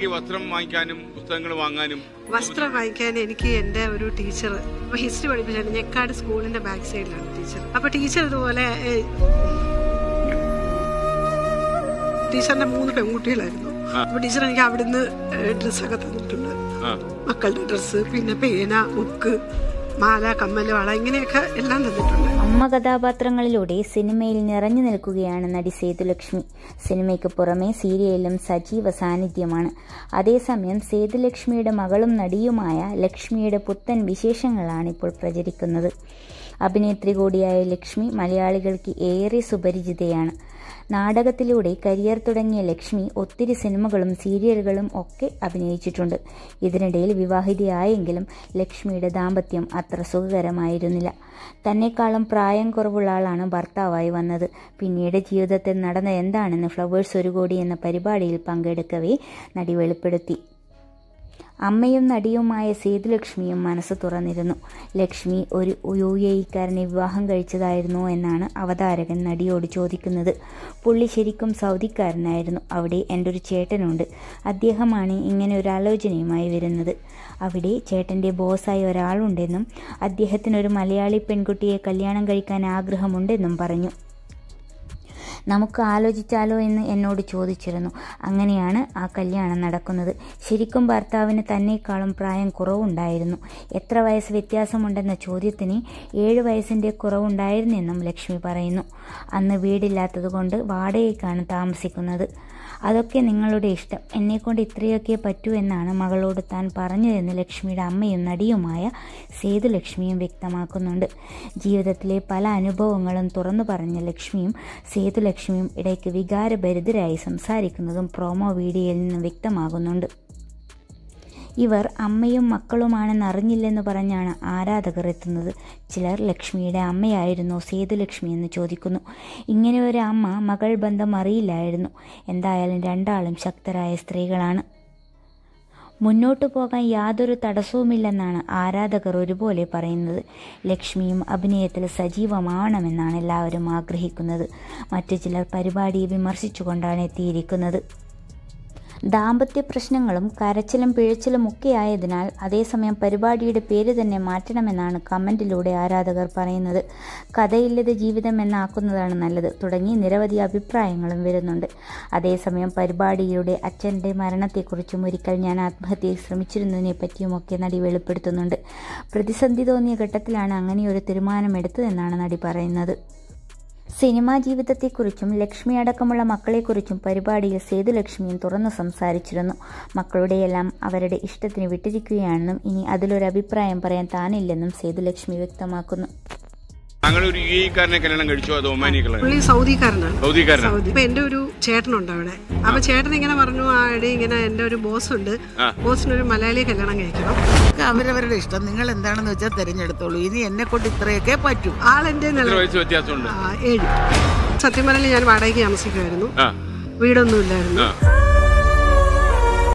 കുട്ടിക്ക് വസ്ത്രം വാങ്ങിക്കാനും പുസ്തകങ്ങൾ വാങ്ങാനും വസ്ത്രം വാങ്ങിക്കാൻ എനിക്ക് എൻ്റെ ഒരു ടീച്ചർ ഹിസ്റ്ററി പഠിപ്പിച്ചാണ് ഞെക്കാട് സ്കൂളിന്റെ ബാക്ക് സൈഡിലാണ് ടീച്ചർ അപ്പൊ ടീച്ചർ ഇതുപോലെ ഏ, ടീച്ചറിന്റെ മൂന്ന് പെൺകുട്ടികളായിരുന്നു അപ്പൊ ടീച്ചർ എനിക്ക് അവിടുന്ന് ഡ്രസ്സൊക്കെ തന്നിട്ടുണ്ട് ആ മക്കളുടെ ഡ്രസ്സ് പിന്നെ പേന ബുക്ക് മാല കമ്മല് വള ഇങ്ങനെയൊക്കെ എല്ലാം തന്നിട്ടുണ്ട് അമ്മ കഥാപാത്രങ്ങളിലൂടെ സിനിമയിൽ നിറഞ്ഞു നിൽക്കുകയാണ് നടി സേതുലക്ഷ്മി സിനിമയ്ക്ക് പുറമെ സീരിയലിലും സജീവ സാന്നിധ്യമാണ് അതേസമയം സേതുലക്ഷ്മിയുടെ മകളും നടിയുമായ ലക്ഷ്മിയുടെ പുത്തൻ വിശേഷങ്ങളാണ് ഇപ്പോൾ പ്രചരിക്കുന്നത് അഭിനേത്രി കൂടിയായ ലക്ഷ്മി മലയാളികൾക്ക് ഏറെ സുപരിചിതയാണ് നാടകത്തിലൂടെ കരിയർ തുടങ്ങിയ ലക്ഷ്മി ഒത്തിരി സിനിമകളും സീരിയലുകളും ഒക്കെ അഭിനയിച്ചിട്ടുണ്ട് ഇതിനിടയിൽ വിവാഹിതയായെങ്കിലും ലക്ഷ്മിയുടെ ദാമ്പത്യം അത്ര സുഖകരമായിരുന്നില്ല തന്നെക്കാളും പ്രായം കുറവുള്ള ആളാണ് ഭർത്താവായി വന്നത് പിന്നീട് ജീവിതത്തിൽ നടന്ന എന്താണെന്ന് ഫ്ലവേഴ്സ് ഒരു കോടി എന്ന പരിപാടിയിൽ പങ്കെടുക്കവേ നടി വെളിപ്പെടുത്തി അമ്മയും നടിയുമായ സേതുലക്ഷ്മിയും മനസ്സ് തുറന്നിരുന്നു ലക്ഷ്മി ഒരു യു എ ഇക്കാരനെ വിവാഹം കഴിച്ചതായിരുന്നോ എന്നാണ് അവതാരകൻ നടിയോട് ചോദിക്കുന്നത് പുള്ളി ശരിക്കും സൗദിക്കാരനായിരുന്നു അവിടെ എൻ്റെ ഒരു ചേട്ടനുണ്ട് അദ്ദേഹമാണ് ഇങ്ങനെ ഒരു ആലോചനയുമായി വരുന്നത് അവിടെ ചേട്ടൻ്റെ ബോസായ ഒരാളുണ്ടെന്നും അദ്ദേഹത്തിനൊരു മലയാളി പെൺകുട്ടിയെ കല്യാണം കഴിക്കാൻ ആഗ്രഹമുണ്ടെന്നും പറഞ്ഞു നമുക്ക് ആലോചിച്ചാലോ എന്ന് എന്നോട് ചോദിച്ചിരുന്നു അങ്ങനെയാണ് ആ കല്യാണം നടക്കുന്നത് ശരിക്കും ഭർത്താവിന് തന്നേക്കാളും പ്രായം കുറവുണ്ടായിരുന്നു എത്ര വയസ്സ് വ്യത്യാസമുണ്ടെന്ന ചോദ്യത്തിന് ഏഴ് വയസ്സിൻ്റെ കുറവുണ്ടായിരുന്നെന്നും ലക്ഷ്മി പറയുന്നു അന്ന് വീടില്ലാത്തതുകൊണ്ട് വാടകയ്ക്കാണ് താമസിക്കുന്നത് അതൊക്കെ നിങ്ങളുടെ ഇഷ്ടം എന്നെക്കൊണ്ട് ഇത്രയൊക്കെ പറ്റൂ എന്നാണ് മകളോട് താൻ പറഞ്ഞതെന്ന് ലക്ഷ്മിയുടെ അമ്മയും നടിയുമായ സേതുലക്ഷ്മിയും വ്യക്തമാക്കുന്നുണ്ട് ജീവിതത്തിലെ പല അനുഭവങ്ങളും തുറന്നു പറഞ്ഞ ലക്ഷ്മിയും സേതുലക്ഷ്മിയും ഇടയ്ക്ക് വികാരഭരിതരായി സംസാരിക്കുന്നതും പ്രൊമോ വീഡിയോയിൽ നിന്ന് വ്യക്തമാകുന്നുണ്ട് ഇവർ അമ്മയും മക്കളുമാണെന്ന് അറിഞ്ഞില്ലെന്ന് പറഞ്ഞാണ് ആരാധകർ എത്തുന്നത് ചിലർ ലക്ഷ്മിയുടെ അമ്മയായിരുന്നോ സേതുലക്ഷ്മി എന്ന് ചോദിക്കുന്നു ഇങ്ങനെ ഒരു അമ്മ മകൾ ബന്ധം അറിയില്ലായിരുന്നു എന്തായാലും രണ്ടാളും ശക്തരായ സ്ത്രീകളാണ് മുന്നോട്ടു പോകാൻ യാതൊരു തടസ്സവുമില്ലെന്നാണ് ആരാധകർ ഒരുപോലെ പറയുന്നത് ലക്ഷ്മിയും അഭിനയത്തിൽ സജീവമാവണമെന്നാണ് എല്ലാവരും ആഗ്രഹിക്കുന്നത് മറ്റു ചിലർ പരിപാടിയെ വിമർശിച്ചുകൊണ്ടാണ് എത്തിയിരിക്കുന്നത് ദാമ്പത്യ പ്രശ്നങ്ങളും കരച്ചിലും പിഴച്ചിലും ഒക്കെ ആയതിനാൽ അതേസമയം പരിപാടിയുടെ പേര് തന്നെ മാറ്റണമെന്നാണ് കമൻറ്റിലൂടെ ആരാധകർ പറയുന്നത് കഥയില്ലത് ജീവിതം എന്നാക്കുന്നതാണ് നല്ലത് തുടങ്ങി നിരവധി അഭിപ്രായങ്ങളും വരുന്നുണ്ട് അതേസമയം പരിപാടിയിലൂടെ അച്ഛൻ്റെ മരണത്തെക്കുറിച്ചും ഒരിക്കൽ ഞാൻ ആത്മഹത്യയെ ശ്രമിച്ചിരുന്നതിനെ പറ്റിയുമൊക്കെ നടി വെളിപ്പെടുത്തുന്നുണ്ട് പ്രതിസന്ധി തോന്നിയ ഘട്ടത്തിലാണ് അങ്ങനെയൊരു തീരുമാനമെടുത്തതെന്നാണ് നടി പറയുന്നത് സിനിമാ ജീവിതത്തെക്കുറിച്ചും ലക്ഷ്മി അടക്കമുള്ള മക്കളെക്കുറിച്ചും പരിപാടിയിൽ സേതുലക്ഷ്മിയും തുറന്നു സംസാരിച്ചിരുന്നു മക്കളുടെയെല്ലാം അവരുടെ ഇഷ്ടത്തിന് വിട്ടിരിക്കുകയാണെന്നും ഇനി അതിലൊരു അഭിപ്രായം പറയാൻ താനില്ലെന്നും സേതുലക്ഷ്മി വ്യക്തമാക്കുന്നു താങ്കൾ ഒരു യു എക്കാരനെ കല്യാണം കഴിച്ചോ അതോ ഒമാനിയെ കല്യാണം പുള്ളി സൗദിക്കാരനാണ് സൗദിക്കാരനാണ് സൗദി അപ്പൊ എന്റെ ഒരു ചേട്ടനുണ്ട് അവിടെ അപ്പൊ ചേട്ടൻ ഇങ്ങനെ പറഞ്ഞു ആ എടി ഇങ്ങനെ എന്റെ ഒരു ബോസ് ഉണ്ട് ആ. ബോസിനൊരു മലയാളിയെ കല്യാണം കഴിക്കണം ഒക്കെ അവരവരുടെ ഇഷ്ടം നിങ്ങൾ എന്താണെന്ന് വെച്ചാൽ തിരഞ്ഞെടുത്തോളൂ ഇനി എന്നെ കൊണ്ട് ഇത്രയൊക്കെ പറ്റൂ ആളെന്റെ എത്ര നില വയസ്സ് വ്യത്യാസമുണ്ട് ആ, ഏഴ് സത്യം പറഞ്ഞാൽ ഞാൻ വാടകയ്ക്ക് താമസിക്കുമായിരുന്നു ആ വീടൊന്നും ഇല്ലായിരുന്നു ആ